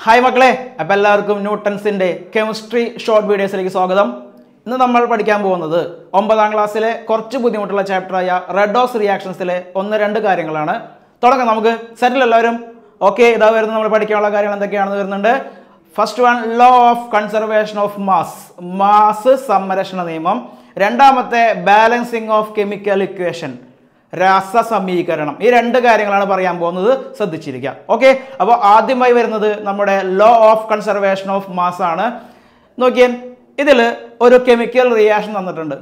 hi മക്കളെ അപ്പം എല്ലാവർക്കും ന്യൂട്ടൺസിൻ്റെ കെമിസ്ട്രി ഷോർട്ട് വീഡിയോസിലേക്ക് സ്വാഗതം ഇന്ന് നമ്മൾ പഠിക്കാൻ പോകുന്നത് ഒമ്പതാം ക്ലാസ്സിലെ കുറച്ച് ബുദ്ധിമുട്ടുള്ള ചാപ്റ്ററായ റെഡോസ് റിയാക്ഷൻസിലെ ഒന്ന് രണ്ട് കാര്യങ്ങളാണ് തുടങ്ങാം നമുക്ക് സെറ്റിൽ എല്ലാവരും ഓക്കെ ഇതാ വരുന്നത് നമ്മൾ പഠിക്കാനുള്ള കാര്യങ്ങൾ എന്തൊക്കെയാണെന്ന് വരുന്നുണ്ട് first one law of conservation of mass mass സംരക്ഷണ നിയമം രണ്ടാമത്തെ ബാലൻസിങ് ഓഫ് കെമിക്കൽ ഇക്വേഷൻ രാസസമീകരണം ഈ രണ്ട് കാര്യങ്ങളാണ് പറയാൻ പോകുന്നത് ശ്രദ്ധിച്ചിരിക്കുക ഓക്കെ അപ്പോൾ ആദ്യമായി വരുന്നത് നമ്മുടെ law of conservation of mass ആണ് നോക്കിയാൽ ഇതിൽ ഒരു കെമിക്കൽ റിയാക്ഷൻ തന്നിട്ടുണ്ട്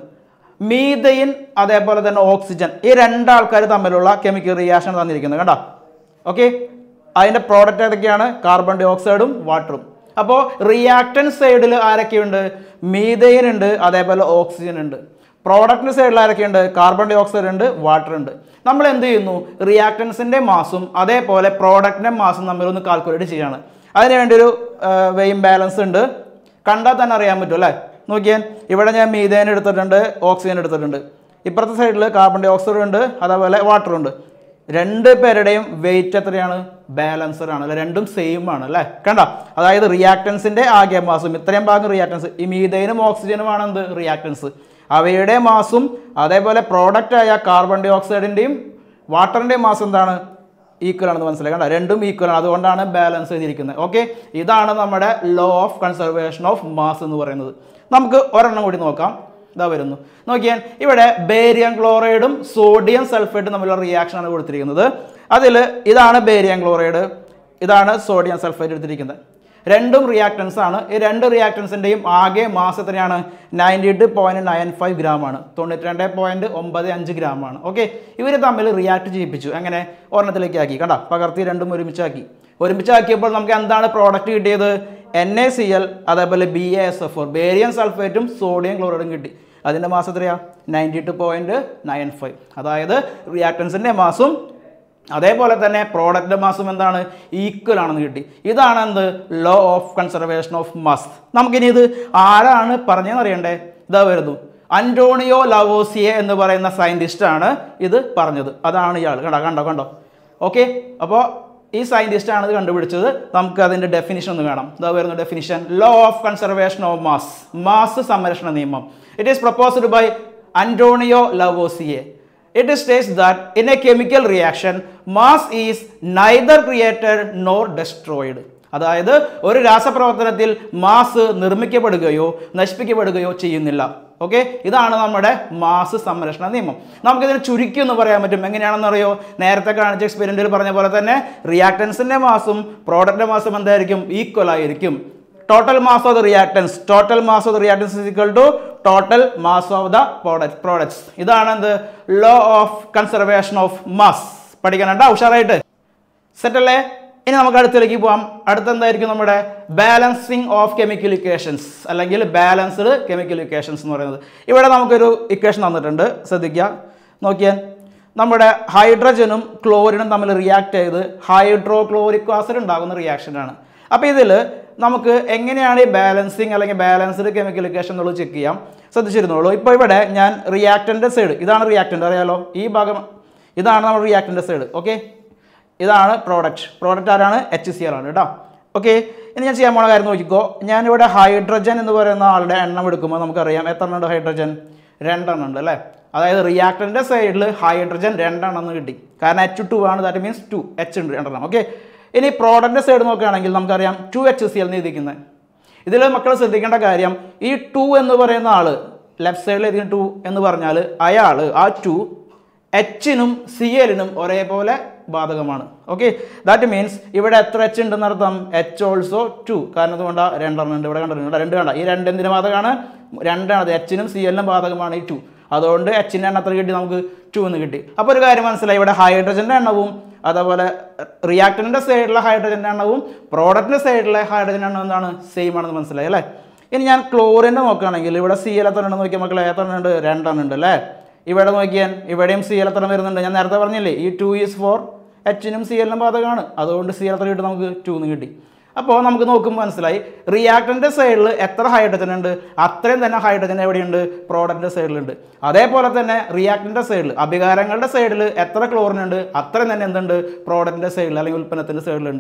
മീതയിൻ അതേപോലെ തന്നെ ഓക്സിജൻ ഈ രണ്ടാൾക്കാർ തമ്മിലുള്ള കെമിക്കൽ റിയാക്ഷൻ തന്നിരിക്കുന്നത് കണ്ടോ ഓക്കെ അതിൻ്റെ പ്രോഡക്റ്റ് ഏതൊക്കെയാണ് കാർബൺ ഡൈ ഓക്സൈഡും വാട്ടറും അപ്പോൾ റിയാക്ടൻസ് സൈഡിൽ ആരൊക്കെയുണ്ട് മീതയിൻ ഉണ്ട് അതേപോലെ ഓക്സിജൻ ഉണ്ട് പ്രോഡക്റ്റിൻ്റെ സൈഡിൽ ആരൊക്കെയുണ്ട് കാർബൺ ഡൈ ഓക്സൈഡ് ഉണ്ട് വാട്ടർ ഉണ്ട് നമ്മൾ എന്ത് ചെയ്യുന്നു റിയാക്ടൻസിൻ്റെ മാസും അതേപോലെ പ്രോഡക്റ്റിൻ്റെ മാസും തമ്മിലൊന്ന് കാൽക്കുലേറ്റ് ചെയ്യാണ് അതിന് വേണ്ടി ഒരു വെയിം ബാലൻസ് ഉണ്ട് കണ്ടാൽ തന്നെ അറിയാൻ പറ്റും അല്ലേ നോക്കിയാൽ ഇവിടെ ഞാൻ മീതേൻ എടുത്തിട്ടുണ്ട് ഓക്സിജൻ എടുത്തിട്ടുണ്ട് ഇപ്പുറത്തെ സൈഡിൽ കാർബൺ ഡൈ ഓക്സൈഡ് ഉണ്ട് അതേപോലെ വാട്ടർ ഉണ്ട് രണ്ട് പേരുടെയും വെയിറ്റ് എത്രയാണ് ബാലൻസഡ് ആണ് അല്ലെ രണ്ടും സെയിം ആണ് അല്ലേ കണ്ട അതായത് റിയാക്ടൻസിന്റെ ആകെ മാസും ഇത്രയും ഭാഗം റിയാക്ടൻസ് ഈ മീതൈനും ഓക്സിജനും ആണ് എന്ത് റിയാക്ടൻസ് അവയുടെ മാസും അതേപോലെ പ്രോഡക്റ്റ് ആയ കാർബൺ ഡൈ ഓക്സൈഡിൻ്റെയും വാട്ടറിൻ്റെയും മാസം എന്താണ് ഈക്വൽ ആണെന്ന് മനസ്സിലായി കണ്ട രണ്ടും ഈക്വൽ ആണ് അതുകൊണ്ടാണ് ബാലൻസ് ചെയ്തിരിക്കുന്നത് ഓക്കെ ഇതാണ് നമ്മുടെ law of conservation of mass എന്ന് പറയുന്നത് നമുക്ക് ഒരെണ്ണം കൂടി നോക്കാം ഇതാ വരുന്നു നോക്കിയാൽ ഇവിടെ ബേരിയം ക്ലോറൈഡും സോഡിയം സൾഫേറ്റും തമ്മിലുള്ള റിയാക്ഷൻ ആണ് കൊടുത്തിരിക്കുന്നത് അതിൽ ഇതാണ് ബേരിയം ക്ലോറൈഡ് ഇതാണ് സോഡിയം സൾഫേറ്റ് എടുത്തിരിക്കുന്നത് രണ്ടും റിയാക്ടൻസ് ആണ് ഈ രണ്ട് റിയാക്ടൻസിൻ്റെയും ആകെ മാസ് എത്രയാണ് നയൻറ്റി എട്ട് പോയിൻറ്റ് നയൻ ഫൈവ് ഗ്രാം ആണ് തൊണ്ണൂറ്റി രണ്ട് പോയിൻറ്റ് ഒമ്പത് അഞ്ച് ഗ്രാം ആണ് ഓക്കെ ഇവർ തമ്മിൽ റിയാക്ട് ചെയ്യിപ്പിച്ചു എങ്ങനെ ഒരെണ്ണത്തിലേക്ക് ആക്കി കണ്ട പകർത്തി രണ്ടും ഒരുമിച്ചാക്കി ഒരുമിച്ചാക്കിയപ്പോൾ നമുക്ക് എന്താണ് പ്രോഡക്റ്റ് കിട്ടിയത് എൻ എ സി എൽ അതേപോലെ B A S F four barium സൾഫേറ്റും സോഡിയം ക്ലോറൈഡും കിട്ടി അതിൻ്റെ മാസം എത്രയാണ് ninety two point nine five അതായത് റിയാക്ടൻസിൻ്റെ മാസും അതേപോലെ തന്നെ പ്രോഡക്റ്റ് മാസും എന്താണ് ഈക്വൽ ആണെന്ന് കിട്ടി ഇതാണ് എന്ത് law of conservation of mass നമുക്കിനി ഇത് ആരാണ് പറഞ്ഞതെന്ന് അറിയണ്ടേ ഇതാ വരുന്നു അന്റോണിയോ ലവോസിയെ എന്ന് പറയുന്ന സയൻറ്റിസ്റ്റ് ആണ് ഇത് പറഞ്ഞത് അതാണ് ഇയാൾ കണ്ടോ കണ്ടോ കണ്ടോ ഓക്കെ അപ്പോൾ ഈ സയൻറ്റിസ്റ്റ് ആണ് ഇത് കണ്ടുപിടിച്ചത് നമുക്ക് അതിൻ്റെ ഡെഫിനിഷൻ ഒന്ന് കാണാം ഇതാ വരുന്ന definition law of conservation of mass mass സംരക്ഷണ നിയമം it is proposed by Antonio Lavoisier it states that in a chemical reaction mass is neither created nor destroyed അതായത് ഒരു രാസപ്രവർത്തനത്തിൽ മാസ് നിർമ്മിക്കപ്പെടുകയോ നശിപ്പിക്കപ്പെടുകയോ ചെയ്യുന്നില്ല ഓക്കെ ഇതാണ് നമ്മുടെ മാസ് സംരക്ഷണ നിയമം നമുക്കിതിന് ചുരുക്കി എന്ന് പറയാൻ പറ്റും എങ്ങനെയാണെന്ന് അറിയോ നേരത്തെ കാണിച്ച എക്സ്പെരിമെൻറ്റിൽ പറഞ്ഞ പോലെ തന്നെ റിയാക്ടൻസിൻ്റെ മാസും പ്രോഡക്റ്റിൻ്റെ മാസും എന്തായിരിക്കും ഈക്വൽ ആയിരിക്കും total mass of the reactants total mass of the reactants is equal to total mass of the product products ഇതാണ് എന്ത് law of conservation of mass പഠിക്കാനുണ്ടോ ഉഷാറായിട്ട് സെറ്റ് അല്ലേ ഇനി നമുക്ക് അടുത്തേക്ക് പോവാം അടുത്ത എന്തായിരിക്കും നമ്മുടെ ബാലൻസിങ് ഓഫ് കെമിക്കൽ ഇക്വേഷൻസ് അല്ലെങ്കിൽ ബാലൻസ്ഡ് കെമിക്കൽ ഇക്വേഷൻസ് എന്ന് പറയുന്നത് ഇവിടെ നമുക്കൊരു ഇക്വേഷൻ തന്നിട്ടുണ്ട് ശ്രദ്ധിക്കുക നോക്കിയാൽ നമ്മുടെ ഹൈഡ്രജനും ക്ലോറിനും തമ്മിൽ റിയാക്ട് ചെയ്ത് ഹൈഡ്രോ ക്ലോറിക് ആസിഡ് ഉണ്ടാകുന്ന റിയാക്ഷനാണ് അപ്പോൾ ഇതിൽ നമുക്ക് എങ്ങനെയാണ് ഈ ബാലൻസിങ് അല്ലെങ്കിൽ ബാലൻസ്ഡ് കെമിക്കൽ ഇക്വേഷൻ എന്നുള്ളത് ചെക്ക് ചെയ്യാം ശ്രദ്ധിച്ചിരുന്നുള്ളൂ ഇപ്പോൾ ഇവിടെ ഞാൻ റിയാക്ടൻ്റെ സൈഡ് ഇതാണ് റിയാക്ടൻ്റ് അറിയാലോ ഈ ഭാഗം ഇതാണ് നമ്മുടെ റിയാക്ടൻ്റെ സൈഡ് ഓക്കെ ഇതാണ് പ്രോഡക്റ്റ് പ്രോഡക്റ്റ് ആരാണ് എച്ച് സി ആർ ആണ് കേട്ടോ ഓക്കെ ഇനി ഞാൻ ചെയ്യാൻ പോണ കാര്യം നോക്കിക്കോ ഞാനിവിടെ ഹൈഡ്രജൻ എന്ന് പറയുന്ന ആളുടെ എണ്ണം എടുക്കുമ്പോൾ നമുക്കറിയാം എത്ര എണ്ണം ഉണ്ട് ഹൈഡ്രജൻ രണ്ടെണ്ണം ഉണ്ട് അല്ലേ അതായത് റിയാക്ടറിൻ്റെ സൈഡിൽ ഹൈഡ്രജൻ രണ്ടെണ്ണം എന്ന് കിട്ടി കാരണം എച്ച് ടു ആണ് ദാറ്റ് മീൻസ് ടു എച്ച് ഉണ്ട് രണ്ടെണ്ണം ഓക്കെ ഇനി പ്രോഡക്റ്റിൻ്റെ സൈഡ് നോക്കുകയാണെങ്കിൽ നമുക്കറിയാം ടു എച്ച് സി എൽ എന്ന് എഴുതിക്കുന്നത് ഇതിൽ മക്കൾ ശ്രദ്ധിക്കേണ്ട കാര്യം ഈ ടു എന്ന് പറയുന്ന ആൾ ലെഫ്റ്റ് സൈഡിൽ എഴുതിയ ടു എന്ന് പറഞ്ഞാൽ അയാൾ ആ ടു എച്ചിനും സി എല്ലിനും ഒരേപോലെ ബാധകമാണ് ഓക്കെ ദാറ്റ് മീൻസ് ഇവിടെ എത്ര എച്ച് ഉണ്ടെന്ന് അർത്ഥം എച്ച് ഓൾസോ ടു കാരണം അതുകൊണ്ട് രണ്ടെണ്ണം ഉണ്ട് ഇവിടെ കണ്ടിട്ടുണ്ട് രണ്ട് കണ്ട ഈ രണ്ട് എന്തിന് ബാധകമാണ് രണ്ടാണ് അത് എച്ചിനും സി എല്ലിനും ബാധകമാണ് ഈ ടു അതുകൊണ്ട് എച്ചിൻ്റെ എണ്ണം എത്ര കിട്ടി നമുക്ക് ടു എന്ന് കിട്ടി അപ്പോൾ ഒരു കാര്യം മനസ്സിലായി ഇവിടെ ഹൈഡ്രജൻ്റെ എണ്ണവും അതേപോലെ റിയാക്ടറിൻ്റെ സൈഡിലെ ഹൈഡ്രജൻ്റെ എണ്ണവും പ്രോഡക്റ്റിൻ്റെ സൈഡിലെ ഹൈഡ്രജൻ എണ്ണം എന്താണ് സെയിം ആണെന്ന് മനസ്സിലായി അല്ലേ ഇനി ഞാൻ ക്ലോറിൻ്റെ നോക്കുകയാണെങ്കിൽ ഇവിടെ സി എൽ എത്ര ഉണ്ടെന്ന് നോക്കിയാൽ മക്കളെ എത്ര ഉണ്ട് രണ്ടെണ്ണം ഉണ്ട് അല്ലേ ഇവിടെ നോക്കിയാൽ ഇവിടെയും സി എൽ എത്ര വരുന്നുണ്ട് ഞാൻ നേരത്തെ പറഞ്ഞില്ലേ ഈ ടു ഈസ് ഫോർ എച്ചിനും സി എല്ലിനും ബാധകമാണ് അതുകൊണ്ട് സി എൽ എത്ര കിട്ടി നമുക്ക് ടു എന്ന് കിട്ടി അപ്പോൾ നമുക്ക് നോക്കുമ്പോൾ മനസ്സിലായി റിയാക്ടറിൻ്റെ സൈഡിൽ എത്ര ഹൈഡ്രജൻ ഉണ്ട് അത്രയും തന്നെ ഹൈഡ്രജൻ എവിടെയുണ്ട് പ്രോഡക്റ്റിൻ്റെ സൈഡിലുണ്ട് അതേപോലെ തന്നെ റിയാക്ടറിൻ്റെ സൈഡിൽ അഭികാരങ്ങളുടെ സൈഡിൽ എത്ര ക്ലോറിൻ ഉണ്ട് അത്രയും തന്നെ എന്തുണ്ട് പ്രോഡക്റ്റിൻ്റെ സൈഡിൽ അല്ലെങ്കിൽ ഉൽപ്പന്നത്തിൻ്റെ സൈഡിലുണ്ട്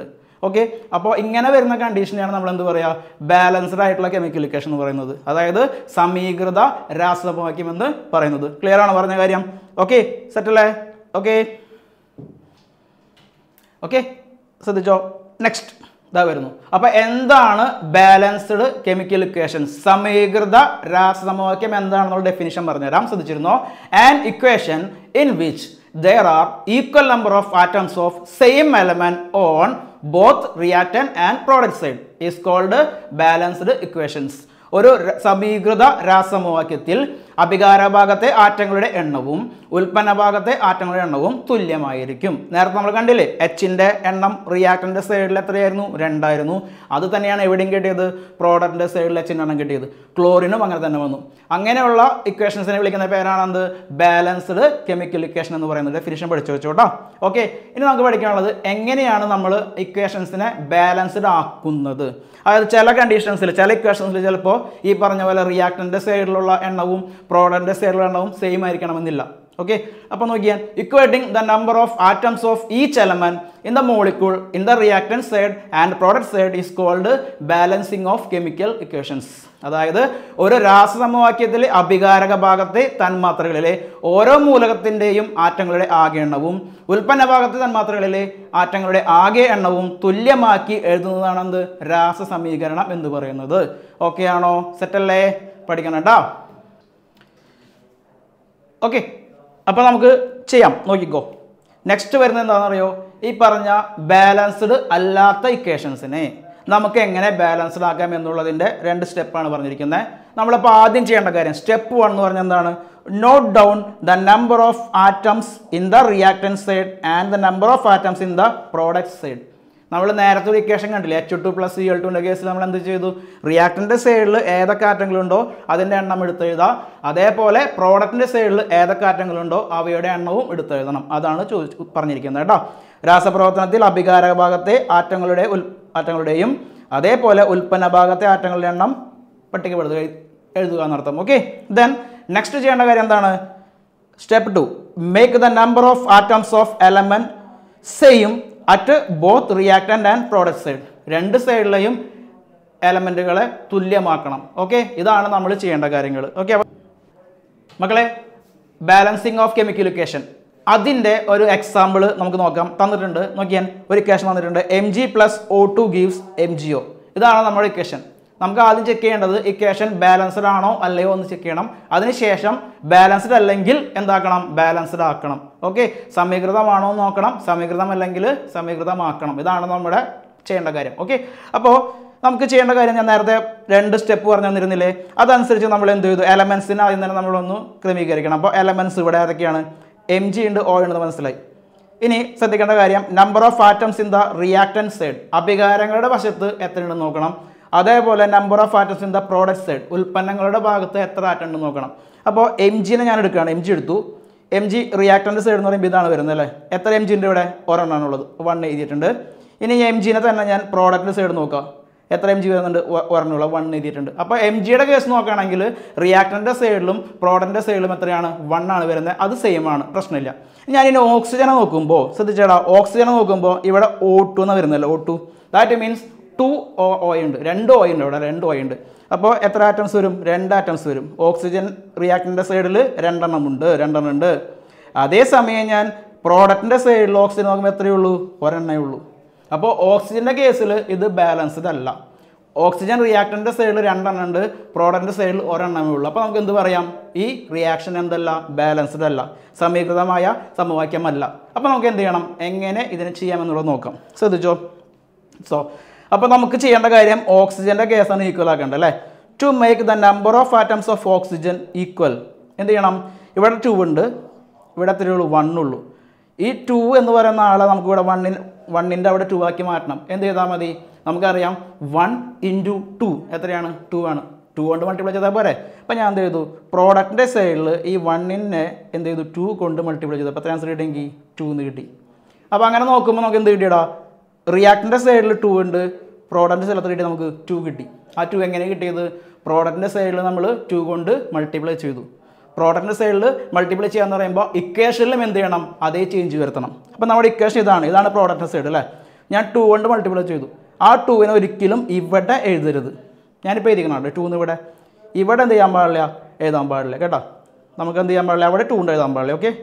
ഓക്കെ അപ്പോൾ ഇങ്ങനെ വരുന്ന കണ്ടീഷനെയാണ് നമ്മൾ എന്ത് പറയുക ബാലൻസ്ഡ് ആയിട്ടുള്ള കെമിക്കൽ ഇക്വേഷൻ എന്ന് പറയുന്നത് അതായത് സമീകൃത രാസസമവാക്യം എന്ന് പറയുന്നത് ക്ലിയർ ആണ് പറഞ്ഞ കാര്യം ഓക്കെ സെറ്റല്ലേ ഓക്കെ ഓക്കെ ശ്രദ്ധിച്ചോ നെക്സ്റ്റ് ഇതാ വരുന്നു അപ്പൊ എന്താണ് ബാലൻസ്ഡ് കെമിക്കൽ ഇക്വേഷൻ സമീകൃത രാസസമവാക്യം എന്താണെന്നുള്ള ഡെഫിനിഷൻ പറഞ്ഞുതരാം ശ്രദ്ധിച്ചിരുന്നോ an equation in which there are equal number of atoms of same element on both reactant and product side is called balanced equations ഒരു ര- സമീകൃത രാസസമവാക്യത്തിൽ അഭികാര ഭാഗത്തെ ആറ്റങ്ങളുടെ എണ്ണവും ഉൽപ്പന്ന ഭാഗത്തെ ആറ്റങ്ങളുടെ എണ്ണവും തുല്യമായിരിക്കും നേരത്തെ നമ്മൾ കണ്ടില്ലേ എച്ചിൻ്റെ എണ്ണം റിയാക്ടൻ്റെ സൈഡിൽ എത്രയായിരുന്നു രണ്ടായിരുന്നു അത് തന്നെയാണ് എവിടെയും കിട്ടിയത് പ്രോഡക്റ്റിൻ്റെ സൈഡിൽ എച്ചിൻ്റെ എണ്ണം കിട്ടിയത് ക്ലോറിനും അങ്ങനെ തന്നെ വന്നു അങ്ങനെയുള്ള ഇക്വേഷൻസിനെ വിളിക്കുന്ന പേരാണ് എന്ത് ബാലൻസ്ഡ് കെമിക്കൽ ഇക്വേഷൻ എന്ന് പറയുന്നത് ഡെഫിനിഷൻ പഠിച്ചു വെച്ചോട്ടോ ഓക്കെ ഇനി നമുക്ക് പഠിക്കാനുള്ളത് എങ്ങനെയാണ് നമ്മൾ ഇക്വേഷൻസിനെ ബാലൻസ്ഡ് ആക്കുന്നത് അതായത് ചില കണ്ടീഷൻസിൽ ചില ഇക്വേഷൻസിൽ ചിലപ്പോൾ ഈ പറഞ്ഞ പോലെ റിയാക്ടൻ്റെ സൈഡിലുള്ള എണ്ണവും പ്രോഡക്റ്റിൻ്റെ സൈഡിലുള്ള എണ്ണവും സെയിം ആയിരിക്കണമെന്നില്ല ഓക്കെ അപ്പോൾ നോക്കിയാൽ equating the number of atoms of each element in the molecule in the reactant side and product side is called balancing of chemical equations അതായത് ഒരു രാസസമവാക്യത്തിലെ അഭികാരക ഭാഗത്തെ തന്മാത്രകളിലെ ഓരോ മൂലകത്തിൻ്റെയും ആറ്റങ്ങളുടെ ആകെ എണ്ണവും ഉൽപ്പന്ന ഭാഗത്തെ തന്മാത്രകളിലെ ആറ്റങ്ങളുടെ ആകെ എണ്ണവും തുല്യമാക്കി എഴുതുന്നതാണ് എന്ത് രാസസമീകരണം എന്ന് പറയുന്നത് ഓക്കെ ആണോ സെറ്റല്ലേ പഠിക്കണം കേട്ടോ ഓക്കെ അപ്പോൾ നമുക്ക് ചെയ്യാം നോക്കിക്കോ നെക്സ്റ്റ് വരുന്നത് എന്താണെന്നറിയോ ഈ പറഞ്ഞ ബാലൻസ്ഡ് അല്ലാത്ത ഇക്വേഷൻസിനെ നമുക്ക് എങ്ങനെ ബാലൻസ്ഡ് ആക്കാം എന്നുള്ളതിൻ്റെ രണ്ട് സ്റ്റെപ്പാണ് പറഞ്ഞിരിക്കുന്നത് നമ്മളിപ്പോൾ ആദ്യം ചെയ്യേണ്ട കാര്യം സ്റ്റെപ്പ് വൺ എന്ന് പറഞ്ഞാൽ എന്താണ് note down the number of atoms in the reactant side and the number of atoms in the product side നമ്മൾ നേരത്തെ ഒരു ഇക്വേഷൻ കണ്ടില്ലേ H two plus C L ടുൻ്റെ കേസിൽ നമ്മൾ എന്ത് ചെയ്തു റിയാക്ടൻ്റെ സൈഡിൽ ഏതൊക്കെ ആറ്റങ്ങളുണ്ടോ അതിൻ്റെ എണ്ണം എടുത്തെഴുതുക അതേപോലെ പ്രോഡക്റ്റിൻ്റെ സൈഡിൽ ഏതൊക്കെ ആറ്റങ്ങളുണ്ടോ അവയുടെ എണ്ണവും എടുത്തെഴുതണം അതാണ് ചോദിച്ചു പറഞ്ഞിരിക്കുന്നത് കേട്ടോ രാസപ്രവർത്തനത്തിൽ അഭികാരക ഭാഗത്തെ ആറ്റങ്ങളുടെ ഉൽ ആറ്റങ്ങളുടെയും അതേപോലെ ഉൽപ്പന്ന ഭാഗത്തെ ആറ്റങ്ങളുടെ എണ്ണം പട്ടികപ്പെടുത്തുക എഴുതുക എന്നർത്ഥം ഓക്കെ ദെൻ നെക്സ്റ്റ് ചെയ്യേണ്ട കാര്യം എന്താണ് step to make the number of atoms of element same at both reactant and product side രണ്ട് സൈഡിലെയും എലമെൻറ്റുകളെ തുല്യമാക്കണം ഓക്കെ ഇതാണ് നമ്മൾ ചെയ്യേണ്ട കാര്യങ്ങൾ ഓക്കെ മക്കളെ ബാലൻസിങ് ഓഫ് കെമിക്കൽ ഇക്വേഷൻ അതിൻ്റെ ഒരു എക്സാമ്പിൾ നമുക്ക് നോക്കാം തന്നിട്ടുണ്ട് നോക്കിയാൽ ഒരു ഇക്വേഷൻ തന്നിട്ടുണ്ട് M G plus O two gives M G O ഇതാണ് നമ്മുടെ ഇക്വേഷൻ നമുക്ക് ആദ്യം ചെക്ക് ചെയ്യേണ്ടത് ഇക്വേഷൻ ബാലൻസ്ഡ് ആണോ അല്ലയോ എന്ന് ചെക്ക് ചെയ്യണം അതിനുശേഷം ബാലൻസ്ഡ് അല്ലെങ്കിൽ എന്താക്കണം ബാലൻസ്ഡ് ആക്കണം ഓക്കെ സമീകൃതമാണോ എന്ന് നോക്കണം സമീകൃതം അല്ലെങ്കിൽ സമീകൃതമാക്കണം ഇതാണ് നമ്മുടെ ചെയ്യേണ്ട കാര്യം ഓക്കെ അപ്പോൾ നമുക്ക് ചെയ്യേണ്ട കാര്യം ഞാൻ നേരത്തെ രണ്ട് സ്റ്റെപ്പ് പറഞ്ഞു തന്നിരുന്നില്ലേ അതനുസരിച്ച് നമ്മൾ എന്ത് ചെയ്തു എലമെൻസിന് ആദ്യം തന്നെ നമ്മളൊന്ന് ക്രമീകരിക്കണം അപ്പോൾ എലമെൻസ് ഇവിടെ ഏതൊക്കെയാണ് എം ജി ഉണ്ട് ഓ ഉണ്ടെന്ന് മനസ്സിലായി ഇനി ശ്രദ്ധിക്കേണ്ട കാര്യം number of atoms in the reactant side അഭികാരങ്ങളുടെ വശത്ത് എത്രയുണ്ടെന്ന് നോക്കണം അതേപോലെ number of atoms in the product side ഉൽപ്പന്നങ്ങളുടെ ഭാഗത്ത് എത്ര ആറ്റം ഉണ്ടെന്ന് നോക്കണം അപ്പോൾ എം ജിനെ ഞാൻ എടുക്കുകയാണ് എം ജി എടുത്തു എം ജി റിയാക്ടൻ്റെ സൈഡ് എന്ന് പറയുമ്പോൾ ഇതാണ് വരുന്നത് അല്ലേ എത്ര എം ജിൻ്റെ ഇവിടെ ഒരെണ്ണമാണ് ഉള്ളത് വൺ എഴുതിയിട്ടുണ്ട് ഇനി എം ജിനെ തന്നെ ഞാൻ പ്രോഡക്റ്റിൻ്റെ സൈഡ് നോക്കാം എത്ര എം ജി വരുന്നുണ്ട് ഒ- ഒരെണ്ണമുള്ള വൺ എഴുതിയിട്ടുണ്ട് അപ്പോൾ എം ജിയുടെ കേസ് നോക്കുകയാണെങ്കിൽ റിയാക്ടറിൻ്റെ സൈഡിലും പ്രോഡക്റ്റിൻ്റെ സൈഡിലും എത്രയാണ് വൺ ആണ് വരുന്നത് അത് സെയിം ആണ് പ്രശ്നമില്ല ഞാൻ ഇനി ഓക്സിജനെ നോക്കുമ്പോൾ ശ്രദ്ധിച്ചേടാ ഓക്സിജനെ നോക്കുമ്പോൾ ഇവിടെ ഒ ടു എന്ന് വരുന്നല്ലോ O two that means two O O ഉണ്ട് രണ്ട് ഒ ഉണ്ട് ഇവിടെ രണ്ട് ഒ ഉണ്ട് അപ്പോൾ എത്ര ആറ്റംസ് വരും രണ്ട് ആറ്റംസ് വരും ഓക്സിജൻ റിയാക്ടറിൻ്റെ സൈഡിൽ രണ്ടെണ്ണം ഉണ്ട് രണ്ടെണ്ണം ഉണ്ട് അതേസമയം ഞാൻ പ്രോഡക്റ്റിൻ്റെ സൈഡിൽ ഓക്സിജൻ നോക്കുമ്പോൾ എത്രയേ ഉള്ളൂ ഒരെണ്ണേ ഉള്ളൂ അപ്പോൾ ഓക്സിജൻ്റെ കേസിൽ ഇത് ബാലൻസ്ഡ് അല്ല ഓക്സിജൻ റിയാക്ടറിൻ്റെ സൈഡിൽ രണ്ടെണ്ണം ഉണ്ട് പ്രോഡക്റ്റിൻ്റെ സൈഡിൽ ഒരെണ്ണമേ ഉള്ളൂ അപ്പോൾ നമുക്ക് എന്ത് പറയാം ഈ റിയാക്ഷൻ എന്തല്ല ബാലൻസ്ഡ് അല്ല സമീകൃതമായ സമവാക്യമല്ല അപ്പോൾ നമുക്ക് എന്ത് ചെയ്യണം എങ്ങനെ ഇതിനെ ചെയ്യാമെന്നുള്ളത് നോക്കാം ശ്രദ്ധിച്ചോ സോ അപ്പോൾ നമുക്ക് ചെയ്യേണ്ട കാര്യം ഓക്സിജൻ്റെ കേസാണ് ഈക്വൽ ആക്കേണ്ടത് അല്ലേ to make the number of atoms of oxygen equal എന്ത് ചെയ്യണം ഇവിടെ ടു ഉണ്ട് ഇവിടെ എത്രയേ ഉള്ളൂ വൺ ഉള്ളൂ ഈ ടു എന്ന് പറയുന്ന ആളെ നമുക്ക് ഇവിടെ വണ്ണിൻ വണ്ണിൻ്റെ അവിടെ ടു ആക്കി മാറ്റണം എന്ത് ചെയ്താൽ മതി നമുക്കറിയാം വൺ ഇൻറ്റു ടു എത്രയാണ് ടു ആണ് ടു കൊണ്ട് മൾട്ടിപ്ലൈ ചെയ്താൽ പോരെ അപ്പോൾ ഞാൻ എന്ത് ചെയ്തു പ്രോഡക്റ്റിൻ്റെ സൈഡിൽ ഈ വണ്ണിനെ എന്ത് ചെയ്തു ടു കൊണ്ട് മൾട്ടിപ്ലൈ ചെയ്തു അപ്പോൾ എത്ര ആൻസർ കിട്ടിയെങ്കിൽ ടു എന്ന് കിട്ടി അപ്പോൾ അങ്ങനെ നോക്കുമ്പോൾ നമുക്ക് എന്ത് കിട്ടിയടാ റിയാക്ടിൻ്റെ സൈഡിൽ ടു ഉണ്ട് പ്രോഡക്റ്റിൻ്റെ സ്ഥലത്ത് കിട്ടി നമുക്ക് ടു കിട്ടി ആ ടു എങ്ങനെ കിട്ടിയത് പ്രോഡക്റ്റിൻ്റെ സൈഡിൽ നമ്മൾ ടു കൊണ്ട് മൾട്ടിപ്ലൈ ചെയ്തു പ്രോഡക്റ്റിൻ്റെ സൈഡിൽ മൾട്ടിപ്ലൈ ചെയ്യാന്ന് പറയുമ്പോൾ ഇക്വേഷനിലും എന്ത് ചെയ്യണം അതേ ചേഞ്ച് വരുത്തണം അപ്പോൾ നമ്മുടെ ഇക്വേഷൻ ഇതാണ് ഇതാണ് പ്രോഡക്റ്റിൻ്റെ സൈഡ് അല്ലേ ഞാൻ ടു കൊണ്ട് മൾട്ടിപ്ലൈ ചെയ്തു ആ ടൂവിനെ ഒരിക്കലും ഇവിടെ എഴുതരുത് ഞാനിപ്പോൾ എഴുതിക്കണം ടൂ എന്ന് ഇവിടെ ഇവിടെ എന്ത് ചെയ്യാൻ പാടില്ല എഴുതാൻ പാടില്ല കേട്ടോ നമുക്ക് എന്ത് ചെയ്യാൻ പാടില്ല അവിടെ ടൂ കൊണ്ട് എഴുതാൻ പാടില്ല ഓക്കെ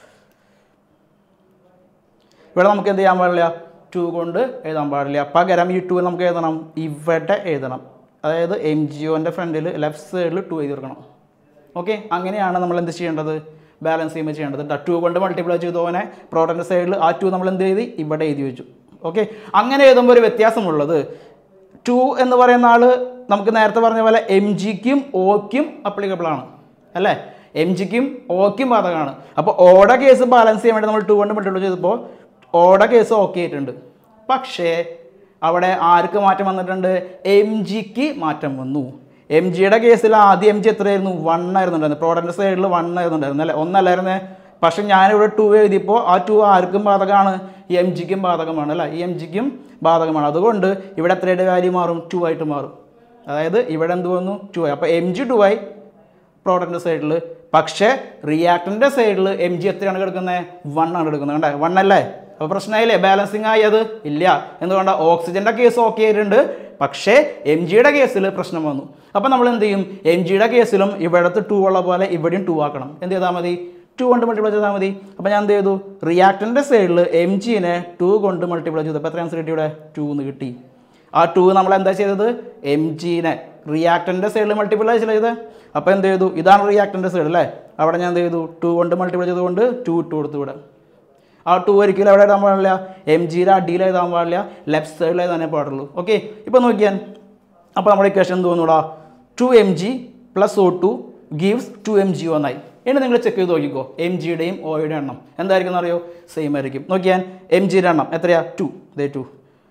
ഇവിടെ നമുക്ക് എന്ത് ചെയ്യാൻ പാടില്ല ടു കൊണ്ട് എഴുതാൻ പാടില്ല പകരം ഈ ടു നമുക്ക് എഴുതണം ഇവിടെ എഴുതണം അതായത് എം ജി ഒൻ്റെ ഫ്രണ്ടിൽ ലെഫ്റ്റ് സൈഡിൽ ടു എഴുതി കൊടുക്കണം ഓക്കെ അങ്ങനെയാണ് നമ്മൾ എന്ത് ചെയ്യേണ്ടത് ബാലൻസ് ചെയ്യുമ്പോൾ ചെയ്യേണ്ടത് ടു കൊണ്ട് മൾട്ടിപ്ലൈ ചെയ്തു പോനെ പ്രോഡക്റ്റ് സൈഡിൽ ആ ടു നമ്മൾ എന്ത് എഴുതി ഇവിടെ എഴുതി വെച്ചു ഓക്കെ അങ്ങനെ എഴുതുമ്പോൾ ഒരു വ്യത്യാസമുള്ളത് ടു എന്ന് പറയുന്ന ആൾ നമുക്ക് നേരത്തെ പറഞ്ഞ പോലെ എം ജിക്കും ഒക്കും അപ്ലിക്കബിൾ ആണ് അല്ലേ എം ജിക്കും ഒക്കും ബാധകമാണ് അപ്പോൾ ഓടെ കേസ് ബാലൻസ് ചെയ്യാൻ വേണ്ടി നമ്മൾ ടു കൊണ്ട് മൾട്ടിപ്ലൈ ചെയ്തപ്പോൾ ഓടെ കേസ് ഓക്കെ ആയിട്ടുണ്ട് പക്ഷേ അവിടെ ആർക്ക് മാറ്റം വന്നിട്ടുണ്ട് എം ജിക്ക് മാറ്റം വന്നു എം ജിയുടെ കേസിൽ ആദ്യം എം ജി എത്രയായിരുന്നു വൺ ആയിരുന്നു ഉണ്ടായിരുന്നത് പ്രോഡക്റ്റ് സൈഡിൽ വൺ ആയിരുന്നു ഉണ്ടായിരുന്നത് അല്ലേ ഒന്നല്ലായിരുന്നേ പക്ഷെ ഞാനിവിടെ ടു എഴുതിയപ്പോൾ ആ ടു ആർക്കും ബാധകമാണ് എം ജിക്കും ബാധകമാണ് അല്ല ഈ എം ജിക്കും ബാധകമാണ് അതുകൊണ്ട് ഇവിടെ എത്രയുടെ വാല്യൂ മാറും ടു ആയിട്ട് മാറും അതായത് ഇവിടെ എന്ത് വന്നു ടു ആയി അപ്പോൾ എം ജി ടു ആയി പ്രോഡക്റ്റിൻ്റെ സൈഡിൽ പക്ഷേ റിയാക്ടറിൻ്റെ സൈഡിൽ എം ജി എത്രയാണ് കിടക്കുന്നത് വൺ ആണ് കിടക്കുന്നത് കണ്ടേ വൺ അല്ലേ അപ്പോൾ പ്രശ്നമായില്ലേ ബാലൻസിങ് ആയത് ഇല്ല എന്തുകൊണ്ട് ഓക്സിജൻ്റെ കേസ് ഓക്കെ ആയിട്ടുണ്ട് പക്ഷേ എം ജിയുടെ കേസിൽ പ്രശ്നം വന്നു അപ്പോൾ നമ്മൾ എന്ത് ചെയ്യും എം ജിയുടെ കേസിലും ഇവിടുത്തെ ടു ഉള്ള പോലെ ഇവിടെയും ടു ആക്കണം എന്ത് ചെയ്താൽ മതി ടു കൊണ്ട് മൾട്ടിപ്ലൈ ചെയ്താൽ മതി അപ്പോൾ ഞാൻ എന്ത് ചെയ്തു റിയാക്ടറിൻ്റെ സൈഡിൽ എം ജിനെ ടു കൊണ്ട് മൾട്ടിപ്ലൈ ചെയ്തു അപ്പോൾ എത്ര ആൻസർ കിട്ടി ഇവിടെ ടു എന്ന് കിട്ടി ആ ടു നമ്മൾ എന്താ ചെയ്തത് എം ജിനെ റിയാക്ടറിൻ്റെ സൈഡിൽ മൾട്ടിപ്ലൈ ചെയ്തത് അപ്പോൾ എന്ത് ചെയ്തു ഇതാണ് റിയാക്ടറിൻ്റെ സൈഡ് അല്ലേ അവിടെ ഞാൻ എന്ത് ചെയ്തു ടു കൊണ്ട് മൾട്ടിപ്ലൈ ചെയ്തുകൊണ്ട് ടു ഇട്ട് കൊടുത്തു ഇവിടെ ആ ടു ഒരിക്കലും എവിടെ എഴുതാൻ പാടില്ല എം ജിയുടെ അടിയിൽ എഴുതാൻ പാടില്ല ലെഫ്റ്റ് സൈഡിൽ എഴുതാനേ പാടുള്ളൂ ഓക്കെ ഇപ്പോൾ നോക്കിയാൽ അപ്പോൾ നമ്മുടെ ഇക്വേഷൻ എന്ത് തോന്നൂടാ two M G plus O two gives two M G ഒന്നായി ഇനി നിങ്ങൾ ചെക്ക് ചെയ്ത് നോക്കിക്കോ എം ജിയുടെയും ഒയുടെ എണ്ണം എന്തായിരിക്കും എന്നറിയോ സെയിം ആയിരിക്കും നോക്കിയാൽ എം ജിയുടെ എണ്ണം എത്രയാ ടു ദേ ടു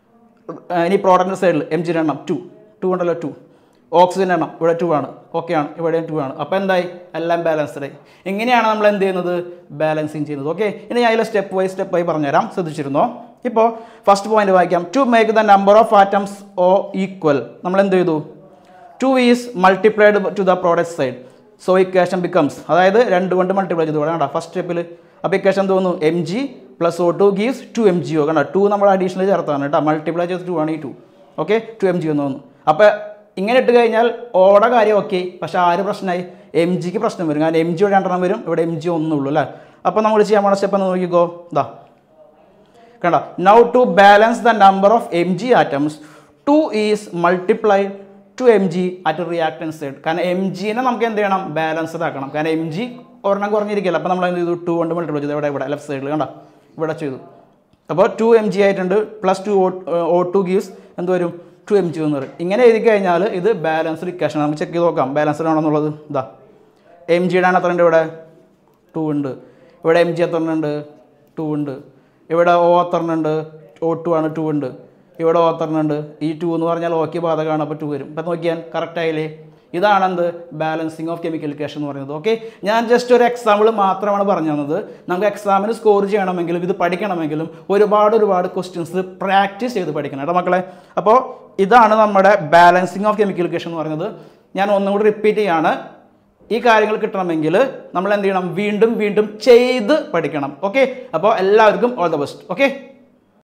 ഇനി പ്രോഡക്റ്റ് സൈഡിൽ എം ജിയുടെ എണ്ണം ടു ടു ഉണ്ടല്ലോ ടു ഓക്സിജൻ എണ്ണം ഇവിടെ ടു ആണ് ഓക്കെ ആണ് ഇവിടെ ടു ആണ് അപ്പോൾ എന്തായി എല്ലാം ബാലൻസ്ഡ് ആയി എങ്ങനെയാണ് നമ്മൾ എന്ത് ചെയ്യുന്നത് ബാലൻസിങ് ചെയ്യുന്നത് ഓക്കെ ഇനി ഞാൻ ഇതിൽ സ്റ്റെപ്പ് വൈ സ്റ്റെപ്പ് ആയി പറഞ്ഞുതരാം ശ്രദ്ധിച്ചിരുന്നോ ഇപ്പോൾ ഫസ്റ്റ് പോയിന്റ് വായിക്കാം to make the number of atoms O equal നമ്മൾ എന്ത് ചെയ്തു two is multiplied to the product side so equation becomes അതായത് രണ്ട് കൊണ്ട് മൾട്ടിപ്ലൈ ചെയ്തു ഇവിടെ കണ്ട ഫസ്റ്റ് സ്റ്റെപ്പിൽ അപ്പോൾ ഇക്വേഷൻ തോന്നുന്നു M G plus O two gives two M G O കണ്ട ടു നമ്മൾ അഡീഷണൽ ചേർത്താണ് കേട്ടോ മൾട്ടിപ്ലൈ ചെയ്ത് ടു ആണ് ഈ two okay two M G എന്ന് തോന്നുന്നു അപ്പോൾ ഇങ്ങനെ ഇട്ട് കഴിഞ്ഞാൽ ഓടെ കാര്യം ഓക്കെ പക്ഷേ ആര് പ്രശ്നമായി എം ജിക്ക് പ്രശ്നം വരും കാരണം എം ജിയുടെ രണ്ടെണ്ണം വരും ഇവിടെ എം ജി ഒന്നുള്ളൂ അല്ലേ അപ്പോൾ നമ്മൾ ചെയ്യാൻ പോണ സ്റ്റെപ്പ് എന്ന് നോക്കിക്കോ ഇതാ കണ്ട now to balance the number of M G atoms two is multiply two M G at reactants side കാരണം എം ജിനെ നമുക്ക് എന്ത് ചെയ്യണം ബാലൻസ്ഡ് ആക്കണം കാരണം എം ജി ഒരെണ്ണം കുറഞ്ഞിരിക്കില്ല അപ്പോൾ നമ്മൾ എന്ത് ചെയ്തു ടു കൊണ്ട് മൾട്ടിപ്ലൈ ചെയ്തു ഇവിടെ ഇവിടെ ലെഫ്റ്റ് സൈഡിൽ കണ്ട ഇവിടെ ചെയ്തു അപ്പോൾ ടു എം ജി ആയിട്ടുണ്ട് plus two O two gives എന്ത് വരും ടു എം ജി എന്ന് പറയും ഇങ്ങനെ എഴുതി കഴിഞ്ഞാൽ ഇത് ബാലൻസ്ഡ് ഇക്വേഷൻ നമുക്ക് ചെക്ക് ചെയ്ത് നോക്കാം ബാലൻസ്ഡ് ആണോ എന്നുള്ളത് ഇതാ എം ജിയുടെ ആണ് എത്ര ഉണ്ട് ഇവിടെ ടു ഉണ്ട് ഇവിടെ എം ജി എത്ര ഉണ്ട് ടു ഉണ്ട് ഇവിടെ ഓ എത്ര ഉണ്ട് ഓ ടു ആണ് ടു ഉണ്ട് ഇവിടെ ഓ എത്ര ഉണ്ട് ഈ ടു എന്ന് പറഞ്ഞാൽ ഓക്കെ ബാധകമാണ് അപ്പോൾ ടു വരും ഇപ്പം നോക്കിയാൽ കറക്റ്റ് ആയില്ലേ ഇതാണ് എന്ത് ബാലൻസിങ് ഓഫ് കെമിക്കൽ ഇക്വേഷൻ എന്ന് പറയുന്നത് ഓക്കെ ഞാൻ ജസ്റ്റ് ഒരു എക്സാമ്പിൾ മാത്രമാണ് പറഞ്ഞു തന്നത് നമുക്ക് എക്സാമിന് സ്കോർ ചെയ്യണമെങ്കിലും ഇത് പഠിക്കണമെങ്കിലും ഒരുപാട് ഒരുപാട് ക്വസ്റ്റ്യൻസ് പ്രാക്ടീസ് ചെയ്ത് പഠിക്കണം കേട്ടോ മക്കളെ അപ്പോൾ ഇതാണ് നമ്മുടെ ബാലൻസിങ് ഓഫ് കെമിക്കൽ ഇക്വേഷൻ എന്ന് പറയുന്നത് ഞാൻ ഒന്നും കൂടി റിപ്പീറ്റ് ചെയ്യാണ് ഈ കാര്യങ്ങൾ കിട്ടണമെങ്കിൽ നമ്മൾ എന്ത് ചെയ്യണം വീണ്ടും വീണ്ടും ചെയ്ത് പഠിക്കണം ഓക്കെ അപ്പോൾ എല്ലാവർക്കും ഓൾ ദ ബെസ്റ്റ് ഓക്കെ